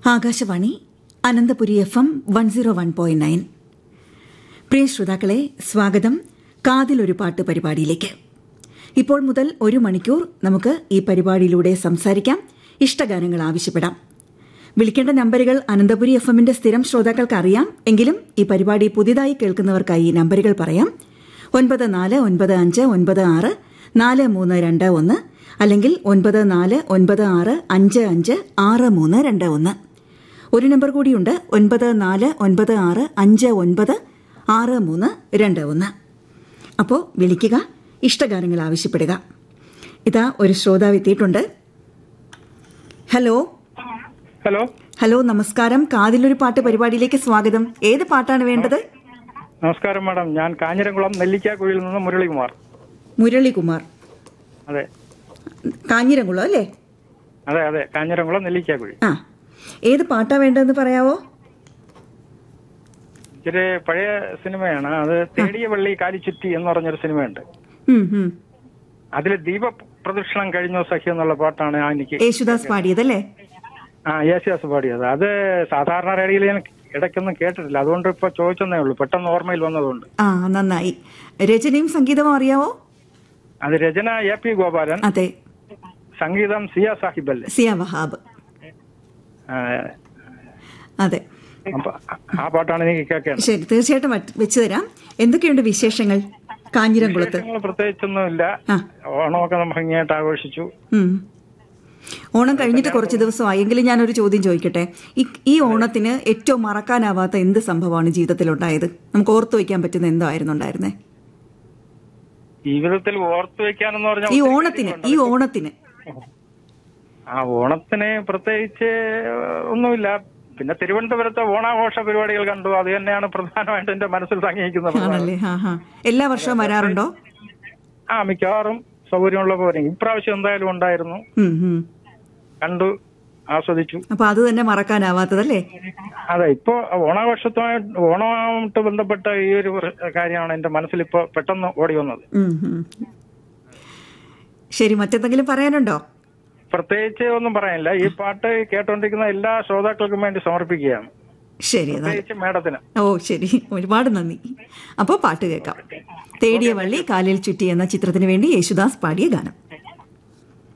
Akashvani Ananthapuri F M one zero one point nine പ്രിയ ശ്രോതാക്കളെ സ്വാഗതം കാതിലൊരു പാട്ട് പരിപാടിയിലേക്ക് ഇപ്പോൾ മുതൽ ഒരു മണിക്കൂർ നമുക്ക് ഈ പരിപാടിയിലൂടെ സംസാരിക്കാം ഇഷ്ടഗാനങ്ങൾ ആവശ്യപ്പെടാം വിളിക്കേണ്ട നമ്പറുകൾ അനന്തപുരി എഫ് എമ്മിന്റെ സ്ഥിരം ശ്രോതാക്കൾക്ക് അറിയാം എങ്കിലും ഈ പരിപാടി പുതിയതായി കേൾക്കുന്നവർക്കായി ഈ നമ്പറുകൾ പറയാം ഒൻപത് നാല് ഒൻപത് അഞ്ച് ഒൻപത് ആറ് നാല് മൂന്ന് രണ്ട് ഒന്ന് അല്ലെങ്കിൽ ഒൻപത് നാല് ഒൻപത് ആറ് അഞ്ച് അഞ്ച് ആറ് മൂന്ന് രണ്ട് ഒന്ന് ഒരു നമ്പർ കൂടിയുണ്ട് ഒൻപത് നാല് ഒൻപത് ആറ് അഞ്ച് ഒൻപത് ആറ് മൂന്ന് രണ്ട് ഒന്ന് അപ്പോൾ വിളിക്കുക ഇഷ്ടഗാനങ്ങൾ ആവശ്യപ്പെടുക ഇതാ ഒരു ശ്രോതാവ് എത്തിയിട്ടുണ്ട് ഹലോ ഹലോ ഹലോ നമസ്കാരം കാതിലൊരു പാട്ട് പരിപാടിയിലേക്ക് സ്വാഗതം ഏത് പാട്ടാണ് വേണ്ടത് നമസ്കാരം മാഡം ഞാൻ കാഞ്ഞിരംകുളം നെല്ലിക്കാക്കുഴിയിൽ നിന്ന് മുരളികുമാർ മുരളികുമാർ അതെ കാഞ്ഞിരംകുളം അല്ലേ അതെ അതെ കാഞ്ഞിരംകുളം നെല്ലിക്കാക്കുഴി ആ ഏത് പാട്ടാ വേണ്ടതെന്ന് പറയാവോ ഇച്ചിരി പഴയ സിനിമയാണ് അത് തേടിയ വള്ളി കാലിച്ചുറ്റി എന്ന് പറഞ്ഞൊരു സിനിമയുണ്ട് ഉം, ഉം. അതിൽ ദീപ പ്രദക്ഷിണം കഴിഞ്ഞോ സഖി എന്നുള്ള പാട്ടാണ് ആ എനിക്ക് യേശുദാസ് പാടിയതല്ലേ ആ യേശുദാസ് പാടിയത് അത് സാധാരണ റേഡിയോയിൽ ഞാൻ ഇടയ്ക്കൊന്നും കേട്ടിട്ടില്ല അതുകൊണ്ട് ഇപ്പൊ ചോദിച്ചെന്നേ ഉള്ളൂ പെട്ടെന്ന് ഓർമ്മയിൽ വന്നതുകൊണ്ട് ആ നന്നായി രചനയും സംഗീതവും അറിയാവോ അത് രചന എ പി ഗോപാലൻ അതെ സംഗീതം സിയ സാഹിബ് അല്ലേ സിയ വഹാബ് ആ, അതെ അപ്പൊ ആ പാട്ടാണ് എനിക്ക് കേൾക്കേണ്ടത് ശരി തീർച്ചയായിട്ടും വറ്റ് വെച്ചു തരാം എന്തൊക്കെയുണ്ട് വിശേഷങ്ങൾ കാഞ്ഞിരംകുളത്ത് വിശേഷങ്ങൾ പ്രത്യേകിച്ചൊന്നുമില്ല ആ. ഓണമൊക്കെ നമ്മൾ ഭംഗിയായിട്ട് ആഘോഷിച്ചു ഉം. ഓണം കഴിഞ്ഞിട്ട് കുറച്ച് ദിവസമായി എങ്കിലും ഞാനൊരു ചോദ്യം ചോദിക്കട്ടെ ഈ ഈ ഓണത്തിന് ഏറ്റവും മറക്കാനാവാത്ത എന്ത് സംഭവമാണ് ജീവിതത്തിൽ ഉണ്ടായത് നമുക്ക് ഓർത്തു വയ്ക്കാൻ പറ്റുന്ന എന്തായിരുന്നു ഉണ്ടായിരുന്നേ ജീവിതത്തിൽ ഓർത്തു വെക്കാനെന്ന് പറഞ്ഞാൽ ഈ ഒത്തിരി ഓണത്തിന് കാര്യങ്ങളുണ്ട്. ഈ ഓണത്തിന് ആ ഓണത്തിന് പ്രത്യേകിച്ച് ഒന്നുമില്ല പിന്നെ തിരുവനന്തപുരത്തെ ഓണാഘോഷ പരിപാടികൾ കണ്ടു അത് തന്നെയാണ് പ്രധാനമായിട്ട് എന്റെ മനസ്സിൽ തങ്ങിയിരിക്കുന്നത് ആണല്ലേ ഹാ ഹാ എല്ലാ വർഷവും വരാറുണ്ടോ ആ മിക്കവാറും സൗകര്യമുള്ള പോലെ ഇപ്രാവശ്യം എന്തായാലും ഉണ്ടായിരുന്നു ഉം, ഉം. കണ്ടു ആസ്വദിച്ചു അപ്പൊ അത് തന്നെ മറക്കാനാവാത്തതല്ലേ അതെ ഇപ്പോ ഓണാഘോഷത്തുമായി ഓണമായിട്ട് ബന്ധപ്പെട്ട ഈ ഒരു കാര്യമാണ് എന്റെ മനസ്സിൽ ഇപ്പോ പെട്ടെന്ന് ഓടി വന്നത് ഉം, ഉം. ശരി മറ്റെന്തെങ്കിലും പറയാനുണ്ടോ പ്രത്യേകിച്ച് ഒന്നും പറയാനില്ല ഈ പാട്ട് കേട്ടോണ്ടിരിക്കുന്ന എല്ലാ ശ്രോതാക്കൾക്കും വേണ്ടി സമർപ്പിക്കുകയാണ് ശരി എന്നാൽ പ്രത്യേകിച്ച് മേഡത്തിന് ഓ ശരി ഒരുപാട് നന്ദി അപ്പോൾ പാട്ട് കേൾക്കാം തേടിയ വള്ളി കാലിൽ ചുറ്റി എന്ന ചിത്രത്തിന് വേണ്ടി യേശുദാസ് പാടിയ ഗാനം